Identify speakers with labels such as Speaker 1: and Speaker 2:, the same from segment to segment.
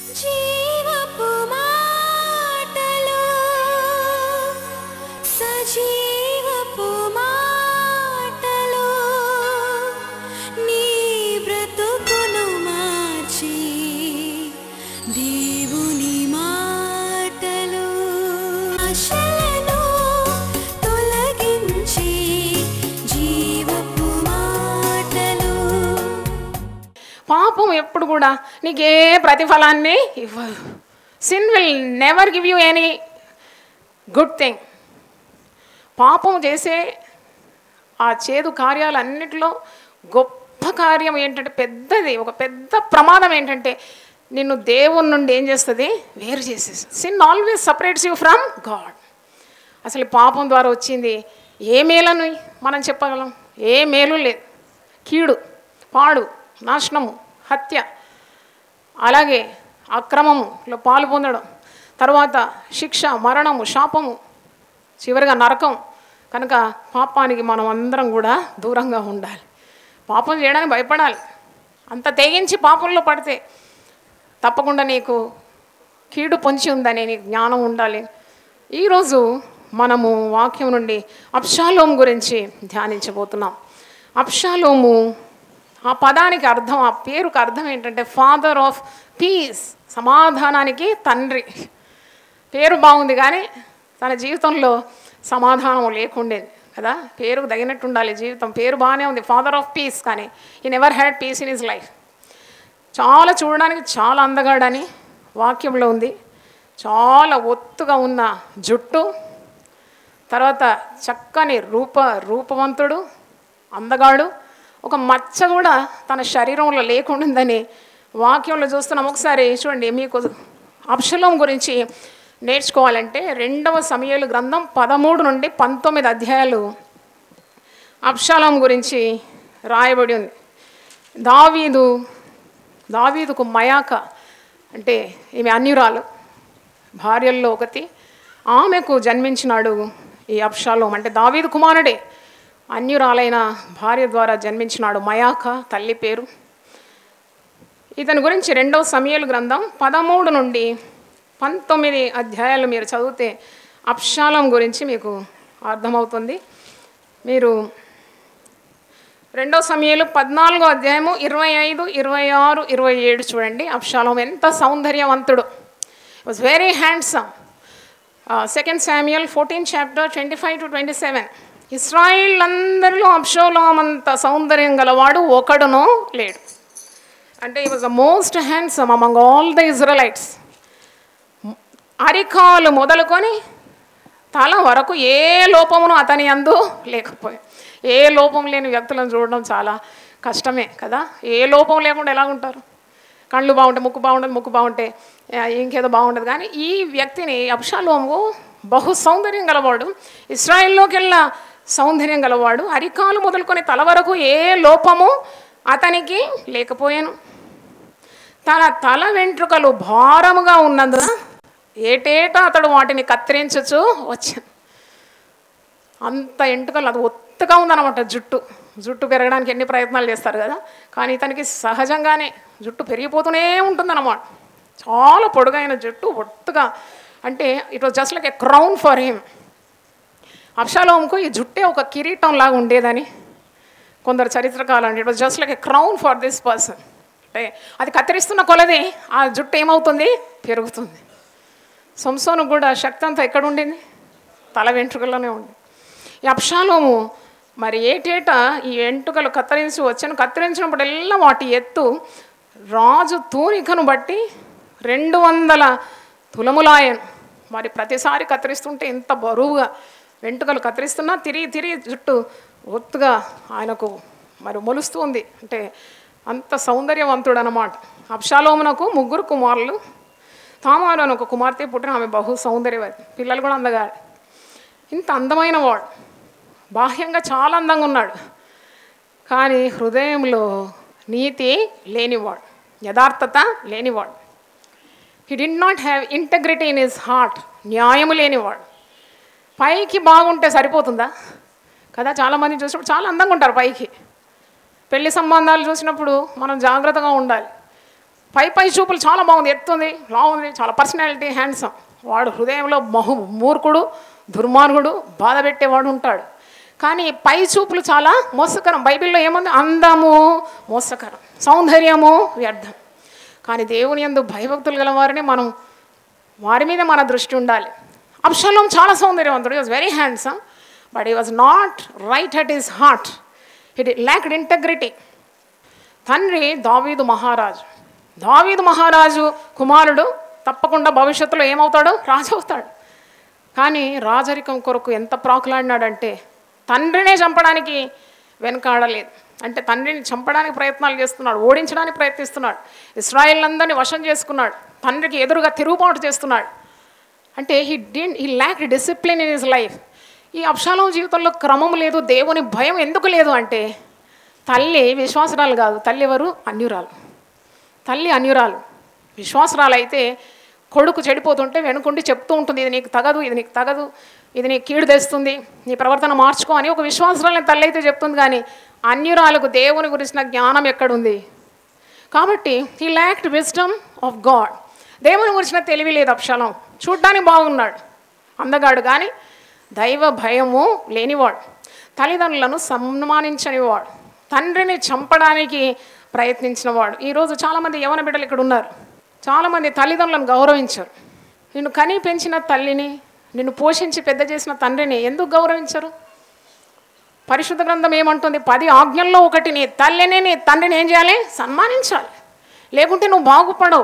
Speaker 1: జీవపు మాటలు సజీవపు మాటలు నీ బ్రతుకును మార్చి దేవుని మాటలు ఆశలను తొలగించి జీవపు మాటలు
Speaker 2: పాపం ఎప్పుడు కూడా నీకు ఏ ప్రతిఫలాన్ని ఇవ్వదు sin will never give you any good thing పాపం చేసే ఆ చేదు కార్యాలన్నిటిలో గొప్ప కార్యం ఏంటంటే పెద్దది ఒక పెద్ద ప్రమాదం ఏంటంటే నిన్ను దేవుని నుండి ఏం చేస్తుంది వేరు చేసేస్తుంది sin always separates you from God అసలు ఈ పాపం ద్వారా వచ్చింది ఏ మేలను మనం చెప్పగలం ఏ మేలు లేదు కీడు పాడు నాశనము హత్య అలాగే అక్రమములో పాలు పొందడం తర్వాత శిక్ష మరణము శాపము చివరిగా నరకం కనుక పాపానికి మనం అందరం కూడా దూరంగా ఉండాలి పాపం చేయడానికి భయపడాలి అంత తెగించి పాపంలో పడితే తప్పకుండా నీకు కీడు పొంచి ఉందని నీకు జ్ఞానం ఉండాలి ఈరోజు మనము వాక్యం నుండి అప్షాలోం గురించి ధ్యానించబోతున్నాం అప్షాలోము ఆ పదానికి అర్థం ఆ పేరుకు అర్థం ఏంటంటే ఫాదర్ ఆఫ్ పీస్ సమాధానానికి తండ్రి పేరు బాగుంది కానీ తన జీవితంలో సమాధానం లేకుండేది కదా పేరుకు తగినట్టు ఉండాలి జీవితం పేరు బాగానే ఉంది ఫాదర్ ఆఫ్ పీస్ కానీ he never had peace in his life చాలా చూడడానికి చాలా అందగాడని వాక్యంలో ఉంది చాలా ఒత్తుగా ఉన్న జుట్టు తర్వాత చక్కని రూప రూపవంతుడు అందగాడు ఒక మచ్చ కూడా తన శరీరంలో లేకుండిందని వాక్యంలో చూస్తున్నాం ఒకసారి చూడండి మీకు అప్షలం గురించి నేర్చుకోవాలంటే రెండవ సమయాలు గ్రంథం పదమూడు నుండి పంతొమ్మిది అధ్యాయాలు అప్షాలం గురించి రాయబడి ఉంది దావీదు దావీదుకు మయాక అంటే ఈమె అన్యురాలు భార్యల్లో ఒకటి ఆమెకు జన్మించినాడు ఈ అప్షాలోం అంటే దావీదు కుమారుడే అన్యురాలైన భార్య ద్వారా జన్మించినాడు మయాక తల్లి పేరు ఇతని గురించి రెండవ సమయలు గ్రంథం పదమూడు నుండి పంతొమ్మిది అధ్యాయాలు మీరు చదివితే అప్షాలం గురించి మీకు అర్థమవుతుంది మీరు రెండో సమయాలు పద్నాలుగో అధ్యాయము ఇరవై ఐదు ఇరవై ఆరు ఇరవై ఏడు చూడండి అప్షాలం ఎంత సౌందర్యవంతుడు was very handsome second Samuel fourteen chapter twenty five to twenty seven Israel అందరిలో అప్షోలోం అంత సౌందర్యం గలవాడు ఒకడునో లేడు అంటే he was the most handsome among all the Israelites అరికాలు మొదలుకొని తల వరకు ఏ లోపమును అతని అందు లేకపోయి ఏ లోపం లేని వ్యక్తులను చూడడం చాలా కష్టమే కదా ఏ లోపం లేకుండా ఎలా ఉంటారు కళ్ళు బాగుంటే ముక్కు బాగుంటుంది ముక్కు బాగుంటే ఆ, ఇంకేదో బాగుంటుంది కానీ ఈ వ్యక్తిని అప్షాలోము బహు సౌందర్యం గలవాడు ఇస్రాయిల్లోకి వెళ్ళిన సౌందర్యం గలవాడు అరికాలు మొదలుకొని తల వరకు ఏ లోపము అతనికి లేకపోయాను తన తల వెంట్రుకలు భారముగా ఉన్నందున ఏటేటా అతడు వాటిని కత్తిరించుచు వచ్చాను అంత ఎంటుకలు అది ఒత్తుగా ఉందన్నమాట జుట్టు జుట్టు పెరగడానికి ఎన్ని ప్రయత్నాలు చేస్తారు కదా కానీ ఇతనికి సహజంగానే జుట్టు పెరిగిపోతూనే ఉంటుందన్నమాట చాలా పొడుగైన జుట్టు ఒత్తుగా అంటే it was just like a crown for him అప్షాలోంకు ఈ జుట్టే ఒక కిరీటం లాగా ఉండేదని కొందరు చరిత్రకాలు it was just like a crown for this person అంటే అది కత్తిరిస్తున్న కొలది ఆ జుట్టు ఏమవుతుంది పెరుగుతుంది సంసోను కూడా శక్తి అంతా ఎక్కడ ఉండింది తల వెంట్రుకల్లోనే ఉంది ఈ అప్షాలోము మరి ఏటేటా ఈ వెంట్రుకలు కత్తిరించి వచ్చాను కత్తిరించినప్పుడల్లా వాటి ఎత్తు రాజు తూనికను బట్టి రెండు వందల తులములాయను మరి ప్రతిసారి కత్తిరిస్తుంటే ఇంత బరువుగా వెంట్రుకలు కత్తిరిస్తున్నా తిరిగి తిరిగి జుట్టు ఒత్తుగా ఆయనకు మరి మొలుస్తూ ఉంది అంటే అంత సౌందర్యవంతుడు అనమాట అప్షాలోమునకు ముగ్గురు కుమారులు తామారు అని ఒక కుమార్తె పుట్టిన ఆమె బహు సౌందర్యవతి పిల్లలు కూడా అందగాడు ఇంత అందమైన వాడు బాహ్యంగా చాలా అందంగా ఉన్నాడు కానీ హృదయంలో నీతి లేనివాడు యథార్థత లేనివాడు he did not have integrity in his heart న్యాయము లేనివాడు పైకి బాగుంటే సరిపోతుందా కదా చాలామంది చూసినప్పుడు చాలా అందంగా ఉంటారు పైకి పెళ్లి సంబంధాలు చూసినప్పుడు మనం జాగ్రత్తగా ఉండాలి పై పై చూపులు చాలా బాగుంది ఎత్తుంది బాగుంది చాలా పర్సనాలిటీ హ్యాండ్సమ్ వాడు హృదయంలో బహు మూర్ఖుడు దుర్మార్గుడు బాధ పెట్టేవాడు ఉంటాడు కానీ పై చూపులు చాలా మోసకరం బైబిల్లో ఏముంది అందము మోసకరం సౌందర్యము వ్యర్థం కానీ దేవుని యందు భయభక్తులు గల వారిని మనం వారి మీద మన దృష్టి ఉండాలి అప్షలం చాలా సౌందర్యవంతుడు was very handsome but he was not right at his heart it lacked integrity తండ్రి దావీదు మహారాజు దావీదు మహారాజు కుమారుడు తప్పకుండా భవిష్యత్తులో ఏమవుతాడు రాజు అవుతాడు కానీ రాజరికం కొరకు ఎంత ప్రాకులాడినాడంటే తండ్రినే చంపడానికి వెనకాడలేదు అంటే తండ్రిని చంపడానికి ప్రయత్నాలు చేస్తున్నాడు ఓడించడానికి ప్రయత్నిస్తున్నాడు ఇస్రాయిల్ అందరినీ వశం చేసుకున్నాడు తండ్రికి ఎదురుగా తిరుగుబాటు చేస్తున్నాడు అంటే he did he lack discipline in his life ఈ అప్షాలం జీవితంలో క్రమం లేదు దేవుని భయం ఎందుకు లేదు అంటే తల్లి విశ్వాసరాలు కాదు తల్లి ఎవరు అన్యురాలు తల్లి అన్యురాలు విశ్వాసరాలు అయితే కొడుకు చెడిపోతుంటే వెనుకుండి చెప్తూ ఉంటుంది ఇది నీకు తగదు ఇది నీకు తగదు ఇది నీకు కీడు తెస్తుంది నీ ప్రవర్తన మార్చుకో అని ఒక విశ్వాసరాలని తల్లి అయితే చెప్తుంది కానీ అన్యురాలకు దేవుని గురించిన జ్ఞానం ఎక్కడుంది కాబట్టి he lacked wisdom of God దేవుని గురించిన తెలివి లేదు అప్షలం చూడ్డానికి బాగున్నాడు అందగాడు కానీ దైవ భయము లేనివాడు తల్లిదండ్రులను సన్మానించనివాడు తండ్రిని చంపడానికి ప్రయత్నించినవాడు ఈరోజు చాలామంది యవన బిడ్డలు ఇక్కడ ఉన్నారు చాలామంది తల్లిదండ్రులను గౌరవించరు నిన్ను కని పెంచిన తల్లిని నిన్ను పోషించి పెద్ద చేసిన తండ్రిని ఎందుకు గౌరవించరు పరిశుద్ధ గ్రంథం ఏమంటుంది పది ఆజ్ఞల్లో ఒకటి నీ తల్లిని నీ తండ్రిని ఏం చేయాలి సన్మానించాలి లేకుంటే నువ్వు బాగుపడవు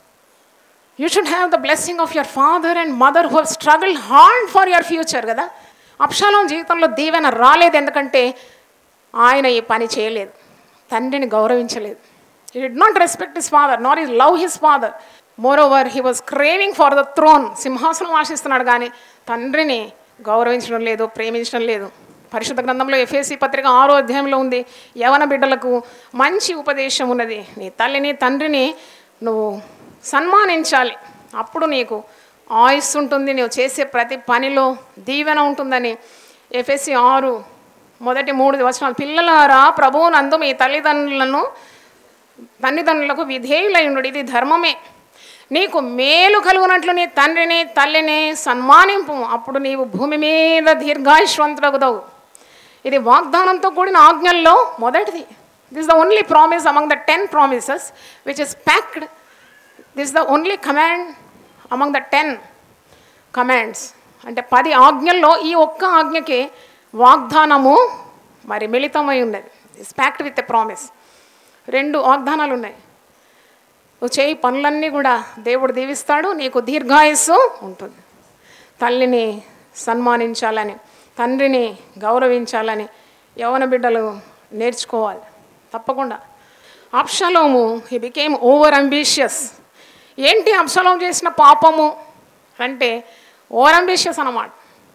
Speaker 2: you should have the blessing of your father and mother who struggle hard for your future కదా అప్షాలం జీవితంలో దీవెన రాలేదు ఎందుకంటే ఆయన ఈ పని చేయలేదు తండ్రిని గౌరవించలేదు he did not respect his father not is love his father more over he was craving for the throne సింహాసనం ఆశిస్తున్నాడు కానీ తండ్రిని గౌరవించడం లేదు ప్రేమించడం లేదు పరిశుద్ధ గ్రంథంలో ఎఫ్ఏసి పత్రిక ఆరో అధ్యాయంలో ఉంది యవన బిడ్డలకు మంచి ఉపదేశం ఉన్నది నీ తల్లిని తండ్రిని నువ్వు సన్మానించాలి అప్పుడు నీకు ఆయుస్ ఉంటుంది నువ్వు చేసే ప్రతి పనిలో దీవెన ఉంటుందని ఎఫ్ఎస్సి ఆరు మొదటి మూడు వచనాలు పిల్లలారా ప్రభువునందు మీ తల్లిదండ్రులను తల్లిదండ్రులకు విధేయులై ఉండు ఇది ధర్మమే నీకు మేలు కలుగునట్లు నీ తండ్రిని తల్లిని సన్మానింపు అప్పుడు నీవు భూమి మీద దీర్ఘాయుష్వంతుడగుదవు ఇది వాగ్దానంతో కూడిన ఆజ్ఞల్లో మొదటిది this the only promise among the ten promises which is packed this the only command among the ten commands అంటే పది ఆజ్ఞల్లో ఈ ఒక్క ఆజ్ఞకి వాగ్దానము మరి మిళితమై ఉన్నది is packed with a promise రెండు వాగ్దానాలు ఉన్నాయి నువ్వు చేయి పనులన్నీ కూడా దేవుడు దీవిస్తాడు నీకు దీర్ఘాయుస్సు ఉంటుంది తల్లిని సన్మానించాలని తండ్రిని గౌరవించాలని యవన బిడ్డలు నేర్చుకోవాలి తప్పకుండా అప్షలోము హీ బికేమ్ ఓవర్ అంబిషియస్ ఏంటి అప్షలోం చేసిన పాపము అంటే ఓవర్ అంబిషియస్ అన్నమాట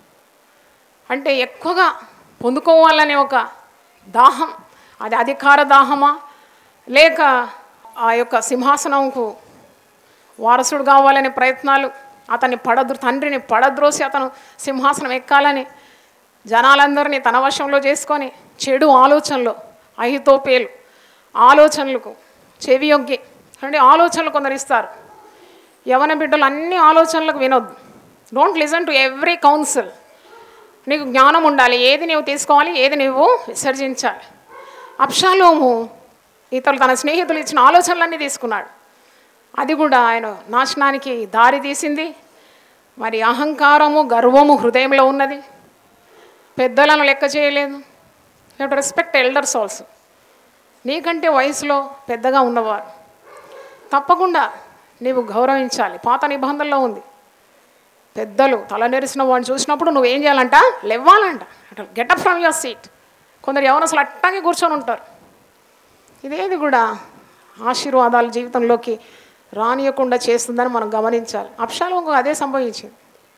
Speaker 2: అంటే ఎక్కువగా పొందుకోవాలనే ఒక దాహం అది అధికార దాహమా లేక ఆ యొక్క సింహాసనంకు వారసుడు కావాలనే ప్రయత్నాలు అతన్ని పడద్రు తండ్రిని పడద్రోసి అతను సింహాసనం ఎక్కాలని జనాలందరినీ తన వశంలో చేసుకొని చెడు ఆలోచనలు అహితోపేలు ఆలోచనలకు చెవియొగ్గి అంటే ఆలోచనలు కొందరు ఇస్తారు యవన బిడ్డలు అన్ని ఆలోచనలకు వినొద్దు don't listen to every counsel నీకు జ్ఞానం ఉండాలి ఏది నీవు తీసుకోవాలి ఏది నువ్వు విసర్జించాలి అప్షాలోము ఇతరులు తన స్నేహితులు ఇచ్చిన ఆలోచనలన్నీ తీసుకున్నాడు అది కూడా ఆయన నాశనానికి దారి తీసింది మరి అహంకారము గర్వము హృదయంలో ఉన్నది పెద్దలను లెక్క చేయలేదు you to respect elders also నీకంటే వయసులో పెద్దగా ఉన్నవారు తప్పకుండా నీవు గౌరవించాలి పాత నిబంధనలో ఉంది పెద్దలు తల నెరిసిన వాడిని చూసినప్పుడు నువ్వేం చేయాలంట లేవ్వాలంట గెటప్ ఫ్రమ్ యువర్ సీట్ కొందరు ఎవరు అసలు అట్టాగే కూర్చొని ఉంటారు ఇదేది కూడా ఆశీర్వాదాలు జీవితంలోకి రానియకుండా చేస్తుందని మనం గమనించాలి అప్షాలోకు అదే సంభవించింది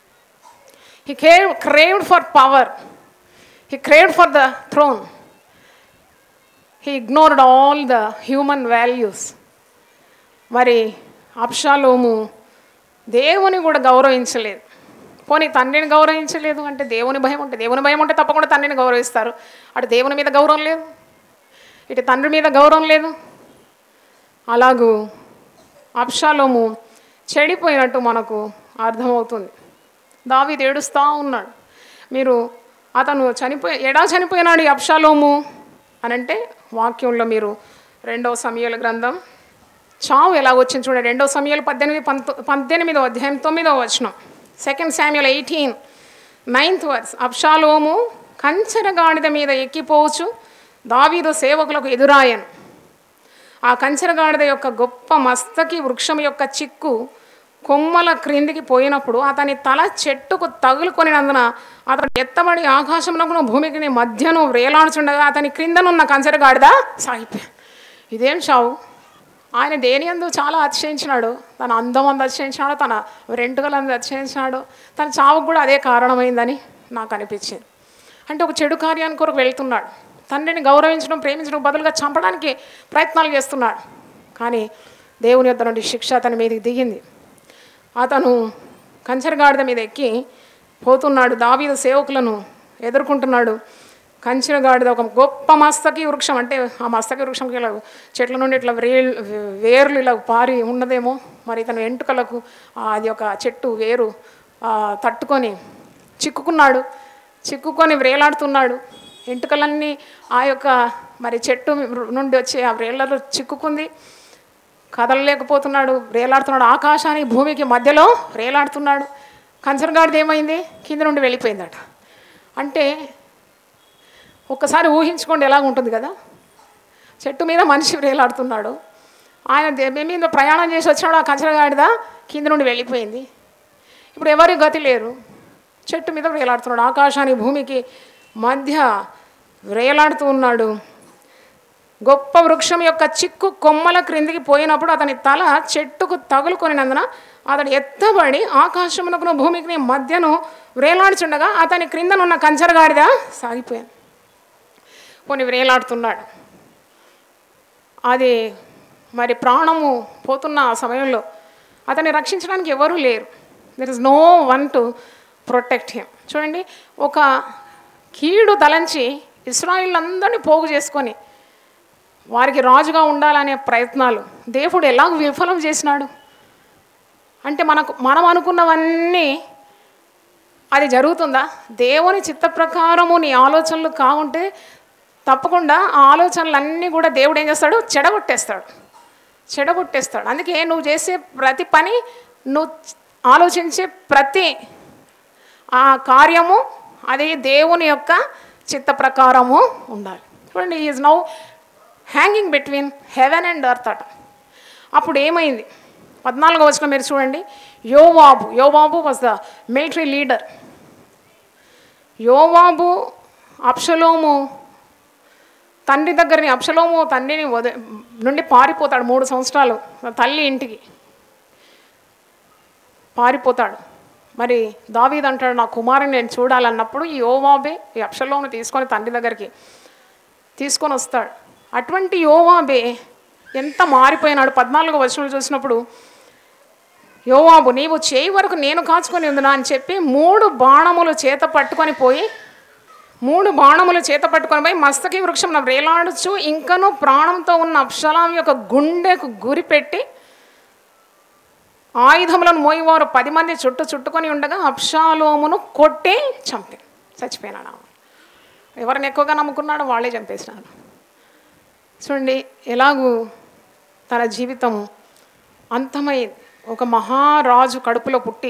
Speaker 2: he crave craved for power he craved for the throne he ignored all the human values మరి అప్షాలోము దేవుని కూడా గౌరవించలేదు పోనీ తండ్రిని గౌరవించలేదు అంటే దేవుని భయం ఉంటే దేవుని భయం ఉంటే తప్పకుండా తండ్రిని గౌరవిస్తారు అటు దేవుని మీద గౌరవం లేదు ఇటు తండ్రి మీద గౌరవం లేదు అలాగూ అప్షాలోము చెడిపోయినట్టు మనకు అర్థమవుతుంది దావీదు ఏడుస్తూ ఉన్నాడు మీరు అతను చనిపోయి ఎడా చనిపోయినాడు ఈ అప్షాలోము అని అంటే వాక్యంలో మీరు రెండవ సమయాల గ్రంథం చావు ఎలా వచ్చింది చూడండి రెండవ సమయాలు పద్దెనిమిది పంతొ పద్దెనిమిదో అధ్యాయం తొమ్మిదో వచనం second Samuel eighteen ninth verse అప్షాలోము కంచెర గాడిద మీద ఎక్కిపోవచ్చు దావీదు సేవకులకు ఎదురాయను ఆ కంచెరగాడిద యొక్క గొప్ప మస్తకి వృక్షం యొక్క చిక్కు కొమ్మల క్రిందికి పోయినప్పుడు అతని తల చెట్టుకు తగులుకొనినందున అతడు ఎత్తబడి ఆకాశంలో భూమికి మధ్యను వేలాడుచుండగా అతని క్రిందనున్న కంచెరగాడిద సాగిపోయాడు ఇదేం చావు ఆయన దేని అందు చాలా అతిశయించినాడు తన అందం అందు అతిశయించినాడు తన రెంటుకలందు అతిశయించినాడు తన చావుకు కూడా అదే కారణమైందని నాకు అనిపించింది అంటే ఒక చెడు కార్యానికి కొరకు వెళ్తున్నాడు తండ్రిని గౌరవించడం ప్రేమించడం బదులుగా చంపడానికి ప్రయత్నాలు చేస్తున్నాడు కానీ దేవుని యొద్ద నుండి శిక్ష అతని మీదకి దిగింది అతను కంచెరగాడిద మీద ఎక్కి పోతున్నాడు దావీదు సేవకులను ఎదుర్కొంటున్నాడు కంచెరగాడిద ఒక గొప్ప మస్తకి వృక్షం అంటే ఆ మస్తకి వృక్షంకి ఇలా చెట్ల నుండి ఇట్లా వేలు వేర్లు ఇలా పారి ఉన్నదేమో మరి తన వెంట్రుకలకు ఆ, అది ఒక చెట్టు వేరు ఆ, తట్టుకొని చిక్కుకున్నాడు చిక్కుకొని వ్రేలాడుతున్నాడు ఎంటుకలన్నీ ఆ యొక్క మరి చెట్టు నుండి వచ్చే ఆ వ్రేళ్లలో చిక్కుకుంది కదలలేకపోతున్నాడు రేలాడుతున్నాడు ఆకాశానికి భూమికి మధ్యలో రేలాడుతున్నాడు కంచరగాడిది ఏమైంది కింద నుండి వెళ్ళిపోయిందట అంటే ఒక్కసారి ఊహించుకోండి ఎలాగ ఉంటుంది కదా చెట్టు మీద మనిషి రేలాడుతున్నాడు ఆయన దెబ్బ మీద ప్రయాణం చేసి వచ్చినాడు ఆ కంచరగాడిద కింద నుండి వెళ్ళిపోయింది ఇప్పుడు ఎవరి గతి లేరు చెట్టు మీద వేలాడుతున్నాడు ఆకాశానికి భూమికి మధ్య వేలాడుతూ ఉన్నాడు గొప్ప వృక్షం యొక్క చిక్కు కొమ్మల క్రిందికి పోయినప్పుడు అతని తల చెట్టుకు తగులుకొనినందున అతడు ఎత్తబడి ఆకాశమునకును భూమికి మధ్యను వ్రేలాడుచుండగా అతని క్రిందనున్న కంచరగాడిద సాగిపోయాను కొన్ని వ్రేలాడుతున్నాడు అది మరి ప్రాణము పోతున్న ఆ సమయంలో అతన్ని రక్షించడానికి ఎవరూ లేరు there is no one to protect him చూడండి ఒక కీడు తలంచి ఇస్రాయిల్ అందరినీ పోగు చేసుకొని వారికి రాజుగా ఉండాలనే ప్రయత్నాలు దేవుడు ఎలా విఫలం చేసినాడు అంటే మనకు మనం అనుకున్నవన్నీ అది జరుగుతుందా దేవుని చిత్త ప్రకారము నీ ఆలోచనలు కావుంటే తప్పకుండా ఆ ఆలోచనలన్నీ కూడా దేవుడు ఏం చేస్తాడు చెడగొట్టేస్తాడు చెడగొట్టేస్తాడు అందుకే నువ్వు చేసే ప్రతి పని నువ్వు ఆలోచించే ప్రతి ఆ కార్యము అది దేవుని యొక్క చిత్త ప్రకారము ఉండాలి చూడండి is now hanging between heaven and earth అట అప్పుడు ఏమైంది పద్నాలుగో వచ్చిన మీరు చూడండి యోవాబు యోవాబు వాజ్ ద మిలిటరీ లీడర్ యోవాబు అప్షలోము తండ్రి దగ్గరని అప్షలోము తండ్రిని వద నుండి పారిపోతాడు మూడు సంవత్సరాలు తల్లి ఇంటికి పారిపోతాడు మరి దావీద్ అంటాడు నా కుమారుని నేను చూడాలన్నప్పుడు ఈ యోవాబే ఈ అప్షలోను తీసుకొని తండ్రి దగ్గరికి తీసుకొని వస్తాడు అటువంటి యోవాబే ఎంత మారిపోయినాడు పద్నాలుగు వచనాలు చూసినప్పుడు యోవాబు నీవు చేయి వరకు నేను కాచుకొని ఉందినా అని చెప్పి మూడు బాణములు చేత పట్టుకొని పోయి మూడు బాణములు చేత పట్టుకొని పోయి మస్తకి వృక్షం వేలాడుచు ఇంకను ప్రాణంతో ఉన్న అప్షలాం యొక్క గుండెకు గురి పెట్టి ఆయుధములను మోయివారు పది మంది చుట్టూ చుట్టుకొని ఉండగా అప్షాలోమును కొట్టి చంపి చచ్చిపోయినాడు ఆమె ఎవరిని ఎక్కువగా నమ్ముకున్నాడో వాళ్ళే చంపేసినారు చూడండి ఎలాగూ తన జీవితం అంతమైంది ఒక మహారాజు కడుపులో పుట్టి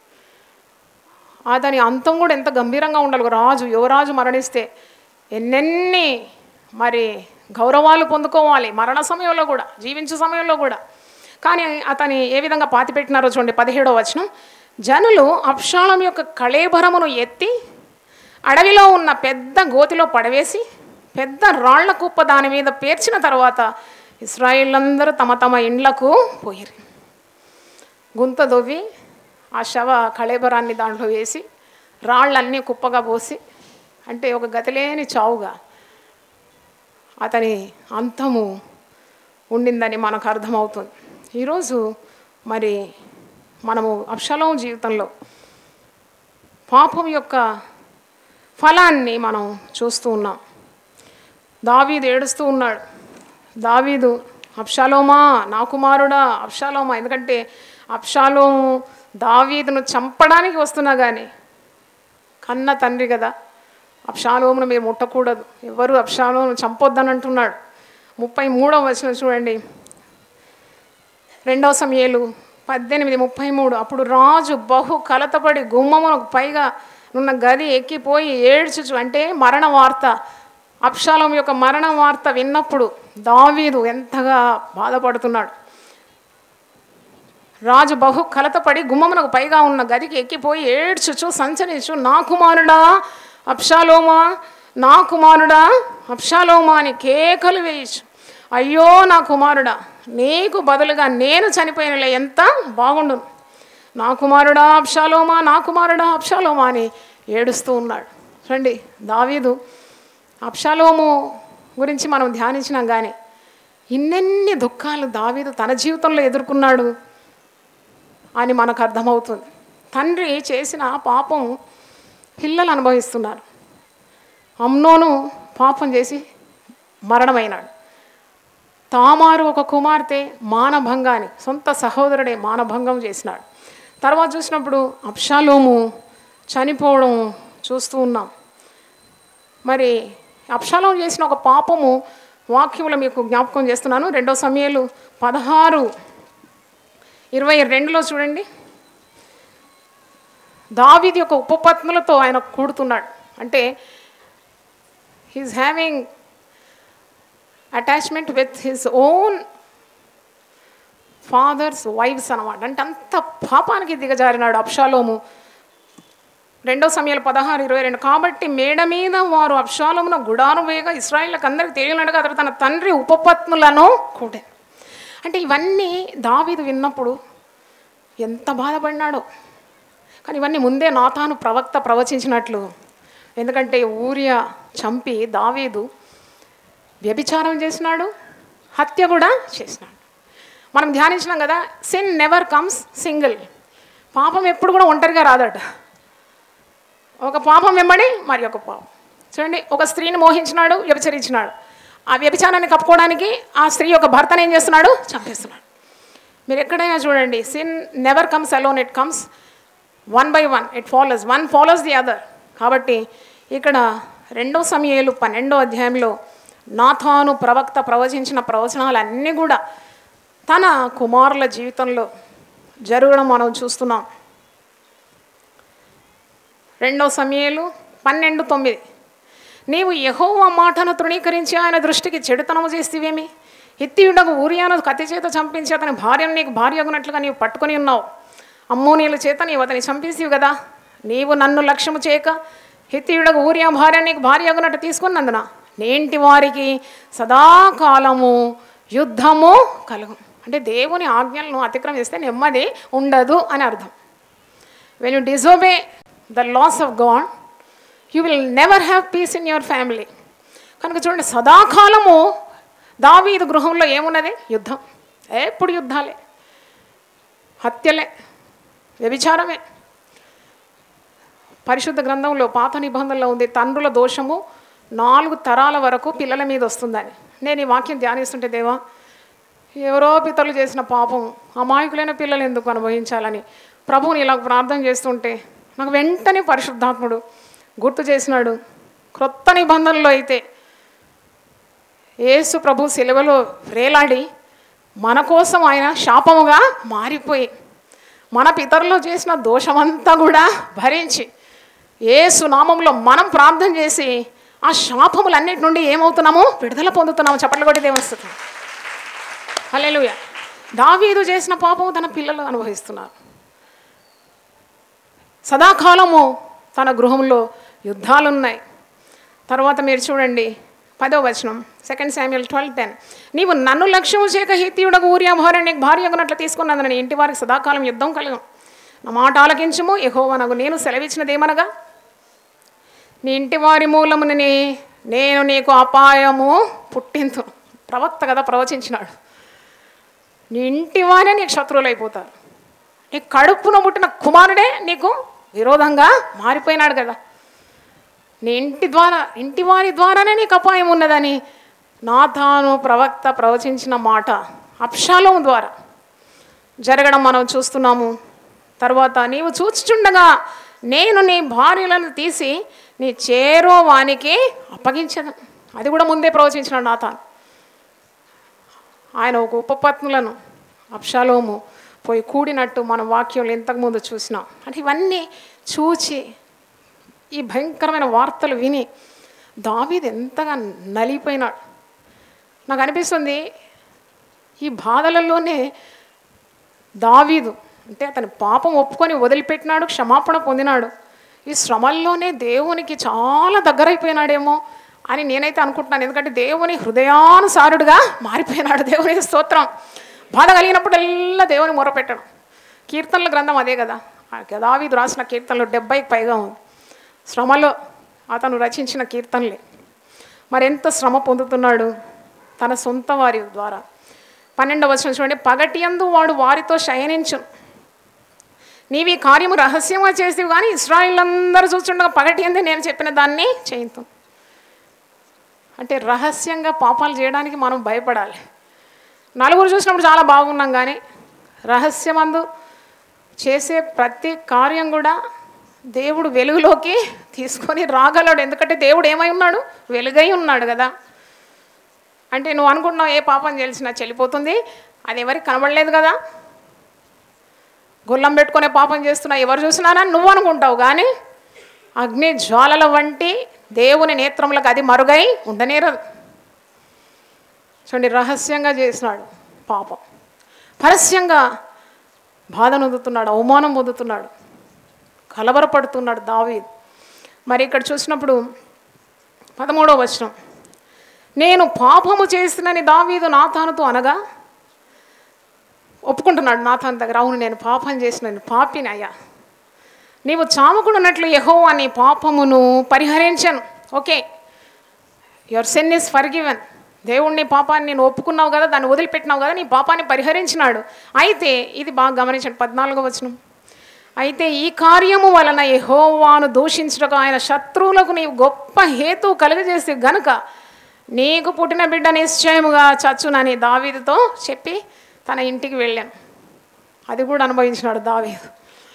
Speaker 2: అతని అంతం కూడా ఎంత గంభీరంగా ఉండాలి ఒక రాజు యువరాజు మరణిస్తే ఎన్నెన్ని మరి గౌరవాలు పొందుకోవాలి మరణ సమయంలో కూడా జీవించే సమయంలో కూడా కానీ అతని ఏ విధంగా పాతి పెట్టినారో చూడండి పదిహేడో వచనం జనులు అప్షాళం యొక్క కళేబరమును ఎత్తి అడవిలో ఉన్న పెద్ద గోతిలో పడవేసి పెద్ద రాళ్ల కుప్ప దాని మీద పేర్చిన తర్వాత ఇస్రాయిలందరూ తమ తమ ఇండ్లకు పోయిరి గుంత దొవ్వి ఆ శవ కళేబరాన్ని దాంట్లో వేసి రాళ్ళన్నీ కుప్పగా పోసి అంటే ఒక గతిలేని చావుగా అతని అంతము ఉండిందని మనకు అర్థమవుతుంది ఈరోజు మరి మనము అప్షలం జీవితంలో పాపం యొక్క ఫలాన్ని మనం చూస్తూ ఉన్నాం దావీదు ఏడుస్తూ ఉన్నాడు దావీదు అప్షాలోమా నా కుమారుడా అప్షాలోమా ఎందుకంటే అప్షాలోము దావీదును చంపడానికి వస్తున్నా కానీ కన్న తండ్రి కదా అప్షాలోమును మీరు ముట్టకూడదు ఎవరు అప్షాలోము చంపొద్దని అంటున్నాడు ముప్పై మూడవ వచనం చూడండి రెండవ సమయాలు పద్దెనిమిది ముప్పై మూడు అప్పుడు రాజు బహు కలతపడి గుమ్మమునకు పైగా ఉన్న గది ఎక్కిపోయి ఏడ్చుచు అంటే మరణ వార్త అప్షాలం యొక్క మరణ వార్త విన్నప్పుడు దావీదు ఎంతగా బాధపడుతున్నాడు రాజు బహు కలతపడి గుమ్మమునకు పైగా ఉన్న గదికి ఎక్కిపోయి ఏడ్చుచు సంచరించు నా కుమారుడా అప్షాలోమా నా కుమారుడా అప్షాలోమా అని కేకలు వేయచ్చు అయ్యో నా కుమారుడా నీకు బదులుగా నేను చనిపోయినలే ఎంత బాగుండు నా కుమారుడా అప్షాలోమా నా కుమారుడా అప్షాలోమా అని ఏడుస్తూ ఉన్నాడు రండి దావీదు అప్షాలోము గురించి మనం ధ్యానించినాం కానీ ఇన్నెన్ని దుఃఖాలు దావీదు తన జీవితంలో ఎదుర్కొన్నాడు అని మనకు అర్థమవుతుంది తండ్రి చేసిన పాపం పిల్లలు అనుభవిస్తున్నారు అమ్నోను పాపం చేసి మరణమైనాడు తామారు ఒక కుమార్తె మానభంగాన్ని సొంత సహోదరుడే మానభంగం చేసినాడు తర్వాత చూసినప్పుడు అప్షాలోము చనిపోవడం చూస్తూ ఉన్నాం మరి అప్షాలోము చేసిన ఒక పాపము వాక్యములు మీకు జ్ఞాపకం చేస్తున్నాను రెండో సమయాలు పదహారు ఇరవై రెండులో చూడండి దావీది యొక్క ఉపపత్నులతో ఆయన కూడుతున్నాడు అంటే he's having attachment with his own father's wives అనమాట అంటే అంత పాపానికి దిగజారినాడు అప్షాలోము రెండో సమయాలు పదహారు ఇరవై రెండు కాబట్టి మేడ మీద వారు అప్షాలోమున గుడాను వేగా ఇస్రాయిల్కి అందరికి తెలియనట్టుగా అతడు తన తండ్రి ఉపపత్నులను కూడే అంటే ఇవన్నీ దావీదు విన్నప్పుడు ఎంత బాధపడినాడో కానీ ఇవన్నీ ముందే నాతాను ప్రవక్త ప్రవచించినట్లు ఎందుకంటే ఊరియా చంపి దావీదు వ్యభిచారం చేసినాడు హత్య కూడా చేసినాడు మనం ధ్యానించినాం కదా సిన్ నెవర్ కమ్స్ సింగిల్ పాపం ఎప్పుడు కూడా ఒంటరిగా రాదట ఒక పాపం వెంబడి మరి ఒక పాపం చూడండి ఒక స్త్రీని మోహించినాడు వ్యభిచరించినాడు ఆ వ్యభిచారాన్ని కప్పుకోవడానికి ఆ స్త్రీ యొక్క భర్తను ఏం చేస్తున్నాడు చంపేస్తున్నాడు మీరు ఎక్కడైనా చూడండి sin never comes alone it comes one by one it follows one follows the other కాబట్టి ఇక్కడ రెండో సమయాలు పన్నెండో అధ్యాయంలో నాథాను ప్రవక్త ప్రవచించిన ప్రవచనాలన్నీ కూడా తన కుమారుల జీవితంలో జరగడం మనం చూస్తున్నాం రెండో సమయాలు పన్నెండు తొమ్మిది నీవు యహోవ మాటను తృణీకరించి ఆయన దృష్టికి చెడుతనము చేస్తేవేమి ఎత్తియుడకు ఊరియాను కత్తి చేత చంపించి అతని భార్యను నీకు భార్య అగునట్లుగా నీవు పట్టుకొని ఉన్నావు అమ్మోనీల చేత నీవు అతని చంపేసివు కదా నీవు నన్ను లక్ష్యము చేయక హిత్తియుడకు ఊరియా భార్య నీకు భార్య అగునట్టు తీసుకున్నందున నేంటి వారికి సదాకాలము యుద్ధము కలుగు అంటే దేవుని ఆజ్ఞలను అతిక్రమిస్తే నెమ్మది ఉండదు అని అర్థం when you disobey the laws of God you will never have peace in your family కనుక చూడండి సదాకాలము దావీదు గృహంలో ఏమున్నది యుద్ధం ఎప్పుడు యుద్ధాలే హత్యలే వ్యభిచారమే పరిశుద్ధ గ్రంథంలో పాత నిబంధనలో ఉంది తండ్రుల దోషము నాలుగు తరాల వరకు పిల్లల మీద వస్తుందని నేను ఈ వాక్యం ధ్యానిస్తుంటే దేవా ఎవరో పితరులు చేసిన పాపం అమాయకులైన పిల్లలు ఎందుకు అనుభవించాలని ప్రభువుని ఇలా ప్రార్థన చేస్తుంటే నాకు వెంటనే పరిశుద్ధాత్ముడు గుర్తు చేసినాడు క్రొత్త నిబంధనలో అయితే యేసు ప్రభు సెలవులో వేలాడి మన కోసం ఆయన శాపముగా మారిపోయి మన పితరులు చేసిన దోషమంతా కూడా భరించి యేసు నామంలో మనం ప్రార్థన చేసి ఆ శాపములన్నిటి నుండి ఏమవుతున్నాము విడుదల పొందుతున్నాము చప్పట్లు కొట్టి దేవస్తుంది హల్లెలూయా దావీదు చేసిన పాపము తన పిల్లలు అనుభవిస్తున్నారు సదాకాలము తన గృహంలో యుద్ధాలు ఉన్నాయి తర్వాత మీరు చూడండి పదో వచనం సెకండ్ శామ్యుల్ ట్వెల్వ్ టెన్ నీవు నన్ను లక్ష్యము చేయక హితీయుడకు ఊరియా భార్య నీకు భార్య అగునట్లు తీసుకున్నదని నీ ఇంటి వారికి సదాకాలం యుద్ధం కలగం నా మాట ఆలకించుము యహోవనగు నేను సెలవిచ్చినదేమనగా నీ ఇంటి వారి మూలమునని నేను నీకు అపాయము పుట్టింతు ప్రవక్త కదా ప్రవచించినాడు నీ ఇంటి వారే నీకు శత్రువులు అయిపోతారు నీ కడుపున పుట్టిన కుమారుడే నీకు విరోధంగా మారిపోయినాడు కదా నీ ఇంటి ద్వారా ఇంటి వారి ద్వారానే నీకు అపాయం ఉన్నదని నాథాను ప్రవక్త ప్రవచించిన మాట అప్షాలోం ద్వారా జరగడం మనం చూస్తున్నాము తర్వాత నీవు చూచుచుండగా నేను నీ భార్యలను తీసి నీ చేరో వానికి అప్పగించను అది కూడా ముందే ప్రవచించిన నాథాను ఆయన ఒక ఉపపత్నులను అప్షాలోము పోయి కూడినట్టు మన వాక్యంలో ఇంతకుముందు చూసినాం అంటే ఇవన్నీ చూచి ఈ భయంకరమైన వార్తలు విని దావీదు ఎంతగా నలిగిపోయినాడు నాకు అనిపిస్తుంది ఈ బాధలలోనే దావీదు అంటే అతని పాపం ఒప్పుకొని వదిలిపెట్టినాడు క్షమాపణ పొందినాడు ఈ శ్రమల్లోనే దేవునికి చాలా దగ్గరైపోయినాడేమో అని నేనైతే అనుకుంటున్నాను ఎందుకంటే దేవుని హృదయానుసారుడుగా మారిపోయినాడు దేవునికి స్తోత్రం బాధ కలిగినప్పుడల్లా దేవుని మొరపెట్టడం కీర్తనల గ్రంథం అదే కదా ఆ దావీదు రాసిన కీర్తనలు డెబ్బైకి పైగా ఉంది శ్రమలో అతను రచించిన కీర్తనలే మరెంత శ్రమ పొందుతున్నాడు తన సొంత వారి ద్వారా పన్నెండవ వచనం చూడండి పగటి యందు వాడు వారితో శయనించు నీవి ఈ కార్యము రహస్యంగా చేసేవి కానీ ఇస్రాయిల్ అందరూ చూస్తుండగా పగటి ఎందే నేను చెప్పిన దాన్ని చేయిద్దాం అంటే రహస్యంగా పాపాలు చేయడానికి మనం భయపడాలి నలుగురు చూసినప్పుడు చాలా బాగున్నాం కానీ రహస్యమందు చేసే ప్రతి కార్యం కూడా దేవుడు వెలుగులోకి తీసుకొని రాగలడు ఎందుకంటే దేవుడు ఏమై ఉన్నాడు వెలుగై ఉన్నాడు కదా అంటే నువ్వు అనుకుంటున్నావు ఏ పాపం తెలిసినా చెల్లిపోతుంది అది ఎవరికి కనబడలేదు కదా గుల్లం పెట్టుకునే పాపం చేస్తున్నా ఎవరు చూసినానని నువ్వు అనుకుంటావు కానీ అగ్ని జ్వాలల వంటి దేవుని నేత్రములకు అది మరుగై ఉండనేరదు చూడండి రహస్యంగా చేసినాడు పాపం పరస్యంగా బాధ నొందుతున్నాడు అవమానం పొందుతున్నాడు కలవరపడుతున్నాడు దావీద్ మరి ఇక్కడ చూసినప్పుడు పదమూడవ వచనం నేను పాపము చేసినని దావీదు నాథానుతో అనగా ఒప్పుకుంటున్నాడు నాథాన్ దగ్గర అవును నేను పాపం చేసిన పాపిని అయ్యా నీవు చావకుడున్నట్లు యహో నీ పాపమును పరిహరించాను okay your sin is forgiven దేవుణ్ణి పాపాన్ని నేను ఒప్పుకున్నావు కదా దాన్ని వదిలిపెట్టినావు కదా నీ పాపాన్ని పరిహరించినాడు అయితే ఇది బాగా గమనించండి పద్నాలుగో వచనం అయితే ఈ కార్యము వలన యెహోవాను దూషించటకు ఆయన శత్రువులకు నీవు గొప్ప హేతు కలుగజేసి గనుక నీకు పుట్టిన బిడ్డ నిశ్చయముగా చచ్చునని దావీదుతో చెప్పి తన ఇంటికి వెళ్ళాను అది కూడా అనుభవించినాడు దావీదు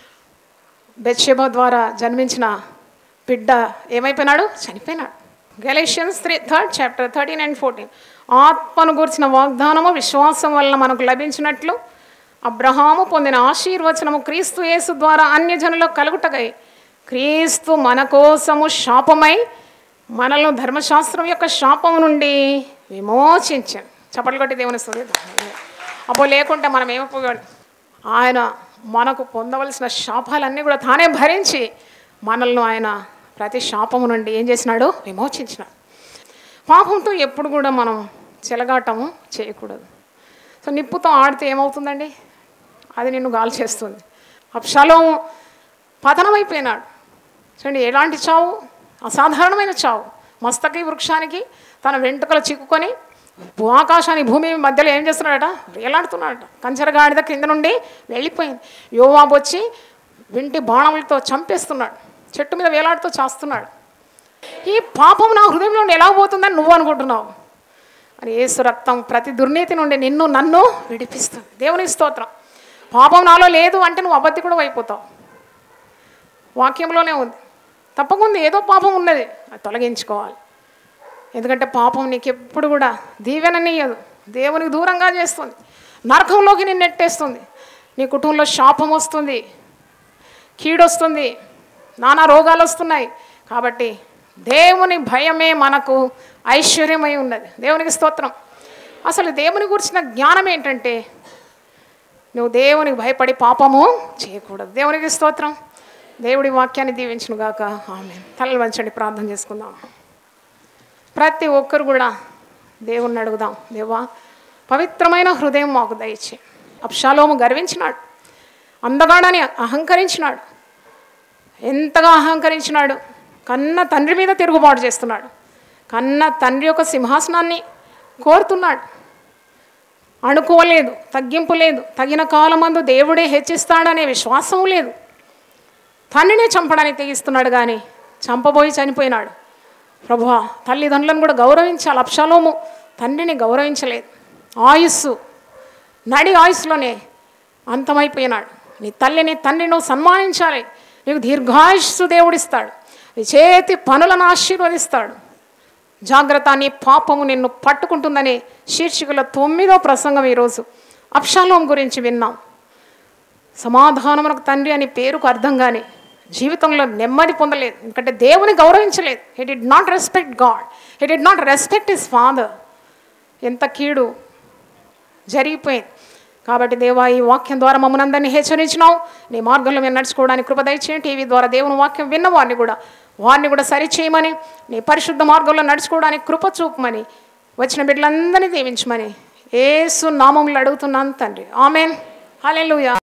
Speaker 2: బెత్షెబ ద్వారా జన్మించిన బిడ్డ ఏమైపోయినాడు చనిపోయినాడు Galatians three third chapter thirteen and fourteen ఆత్మను గురించిన వాగ్దానము విశ్వాసం వలన మనకు లభించినట్లు అబ్రహాము పొందిన ఆశీర్వచనము క్రీస్తు యేసు ద్వారా అన్యజనులకు కలుగుటకై క్రీస్తు మన కోసము శాపమై మనల్ని ధర్మశాస్త్రం యొక్క శాపం నుండి విమోచించాను చప్పట్లు కొట్టి దేవుని స్తుంది అప్పుడు లేకుంటే మనం ఏమైపోయాడు ఆయన మనకు పొందవలసిన శాపాలన్నీ కూడా తానే భరించి మనల్ని ఆయన ప్రతి శాపము నుండి ఏం చేసినాడు విమోచించినాడు పాపంతో ఎప్పుడు కూడా మనం చెలగాటము చేయకూడదు సో నిప్పుతో ఆడితే ఏమవుతుందండి అది నిన్ను గాలి చేస్తుంది అప్షాలో పతనమైపోయినాడు చూడండి ఎలాంటి చావు అసాధారణమైన చావు మస్తకి వృక్షానికి తన వెంట్రుకలు చిక్కుకొని ఆకాశాన్ని భూమి మధ్యలో ఏం చేస్తున్నాడట వేలాడుతున్నాడట కంచరగాడిద కింద నుండి వెళ్ళిపోయింది యోవాబు వచ్చి వింటి బాణములతో చంపేస్తున్నాడు చెట్టు మీద వేలాడుతూ చేస్తున్నాడు ఈ పాపం నా హృదయంలో నుండి ఎలా పోతుందని నువ్వు అనుకుంటున్నావు అని యేసు రక్తం ప్రతి దుర్నీతి నుండి నిన్ను నన్ను విడిపిస్తుంది దేవుని స్తోత్రం పాపం నాలో లేదు అంటే నువ్వు అబద్ధి కూడా అయిపోతావు వాక్యంలోనే ఉంది తప్పకుండా ఏదో పాపం ఉన్నది అది తొలగించుకోవాలి ఎందుకంటే పాపం నీకు ఎప్పుడు కూడా దీవెననీయదు దేవునికి దూరంగా చేస్తుంది నరకంలోకి నిన్ను నెట్టేస్తుంది నీ కుటుంబంలో శాపం వస్తుంది కీడొస్తుంది నానా రోగాలు వస్తున్నాయి కాబట్టి దేవుని భయమే మనకు ఐశ్వర్యమై ఉన్నది దేవునికి స్తోత్రం అసలు దేవుని గురించిన జ్ఞానం ఏంటంటే నువ్వు దేవునికి భయపడి పాపము చేయకూడదు దేవునికి స్తోత్రం దేవుడి వాక్యాన్ని దీవించును గాక ఆమె తలలు వంచండి ప్రార్థన చేసుకుందాం ప్రతి ఒక్కరు కూడా దేవుణ్ణి అడుగుదాం దేవా పవిత్రమైన హృదయం మాకు దయచే అప్షాలోము గర్వించినాడు అందగాడని అహంకరించినాడు ఎంతగా అహంకరించినాడు కన్న తండ్రి మీద తిరుగుబాటు చేస్తున్నాడు కన్న తండ్రి యొక్క సింహాసనాన్ని కోరుతున్నాడు అనుకోలేదు తగ్గింపు లేదు తగిన కాలమందు దేవుడే హెచ్చిస్తాడనే విశ్వాసం లేదు తండ్రినే చంపడానికి తెగిస్తున్నాడు కానీ చంపబోయి చనిపోయినాడు ప్రభువా తల్లిదండ్రులను కూడా గౌరవించాలి అప్షాలోము తండ్రిని గౌరవించలేదు ఆయుస్సు నడి ఆయుస్సులోనే అంతమైపోయినాడు నీ తల్లిని తండ్రిని నువ్వు సన్మానించాలి నీకు దీర్ఘాయుస్సు దేవుడిస్తాడు నీ చేతి పనులను ఆశీర్వదిస్తాడు జాగ్రత్త నీ పాపము నిన్ను పట్టుకుంటుందని శీర్షికల తొమ్మిదో ప్రసంగం ఈరోజు అప్షాలోం గురించి విన్నాం సమాధానమునకు తండ్రి అని పేరుకు అర్థం కానీ జీవితంలో నెమ్మది పొందలేదు ఎందుకంటే దేవుని గౌరవించలేదు he did not respect God he did not respect his father ఎంత కీడు జరిగిపోయింది కాబట్టి దేవా ఈ వాక్యం ద్వారా మమ్మల్ని అందరినీ హెచ్చరించినావు నీ మార్గంలో మేము నడుచుకోవడానికి కృప దయచేయండి టీవీ ద్వారా దేవుని వాక్యం విన్న వారిని కూడా వారిని కూడా సరిచేయమని నీ పరిశుద్ధ మార్గంలో నడుచుకోవడానికి కృప చూపమని వచ్చిన బిడ్డలందరినీ దీవించమని ఏసు నామంలో అడుగుతున్నాను తండ్రి ఆమెన్ హల్లెలూయా